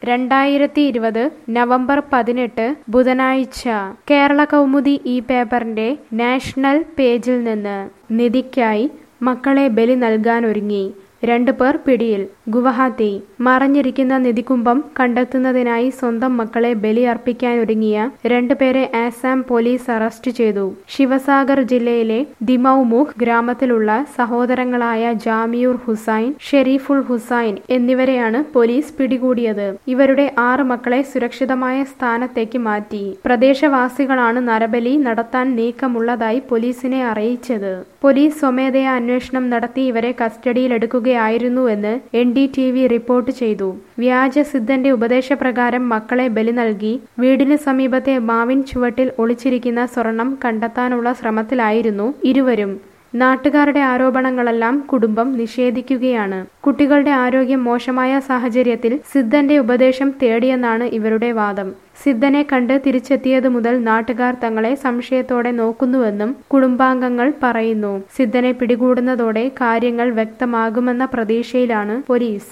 രണ്ടായിരത്തി ഇരുപത് നവംബർ പതിനെട്ട് ബുധനാഴ്ച കേരള കൗമുദി ഈ പേപ്പറിന്റെ നാഷണൽ പേജിൽ നിന്ന് നിധിക്കായി മക്കളെ ബലി നൽകാനൊരുങ്ങി രണ്ടു പേർ പിടിയിൽ ഗുവഹാത്തി മറഞ്ഞിരിക്കുന്ന നിധികുംഭം കണ്ടെത്തുന്നതിനായി സ്വന്തം മക്കളെ ബലിയർപ്പിക്കാനൊരുങ്ങിയ രണ്ടുപേരെ ആസാം പോലീസ് അറസ്റ്റ് ചെയ്തു ശിവസാഗർ ജില്ലയിലെ ദിമൌമുഖ് ഗ്രാമത്തിലുള്ള സഹോദരങ്ങളായ ജാമിയൂർ ഹുസൈൻ ഷെരീഫുൾ ഹുസൈൻ എന്നിവരെയാണ് പോലീസ് പിടികൂടിയത് ഇവരുടെ ആറ് മക്കളെ സുരക്ഷിതമായ സ്ഥാനത്തേക്ക് മാറ്റി പ്രദേശവാസികളാണ് നരബലി നടത്താൻ നീക്കമുള്ളതായി പോലീസിനെ അറിയിച്ചത് പോലീസ് സ്വമേധയാ അന്വേഷണം നടത്തി ഇവരെ കസ്റ്റഡിയിലെടുക്കുകയായിരുന്നുവെന്ന് N D T V report ചെയ്തു വ്യാജ സിദ്ധന്റെ ഉപദേശപ്രകാരം മക്കളെ ബലി നൽകി വീടിന് സമീപത്തെ മാവിൻ ചുവട്ടിൽ ഒളിച്ചിരിക്കുന്ന സ്വർണം കണ്ടെത്താനുള്ള ശ്രമത്തിലായിരുന്നു ഇരുവരും നാട്ടുകാരുടെ ആരോപണങ്ങളെല്ലാം കുടുംബം നിഷേധിക്കുകയാണ് കുട്ടികളുടെ ആരോഗ്യം മോശമായ സാഹചര്യത്തിൽ സിദ്ധന്റെ ഉപദേശം തേടിയെന്നാണ് ഇവരുടെ വാദം സിദ്ധനെ കണ്ട് തിരിച്ചെത്തിയത് മുതൽ നാട്ടുകാർ തങ്ങളെ സംശയത്തോടെ നോക്കുന്നുവെന്നും കുടുംബാംഗങ്ങൾ പറയുന്നു സിദ്ധനെ പിടികൂടുന്നതോടെ കാര്യങ്ങൾ വ്യക്തമാകുമെന്ന പ്രതീക്ഷയിലാണ് പോലീസ്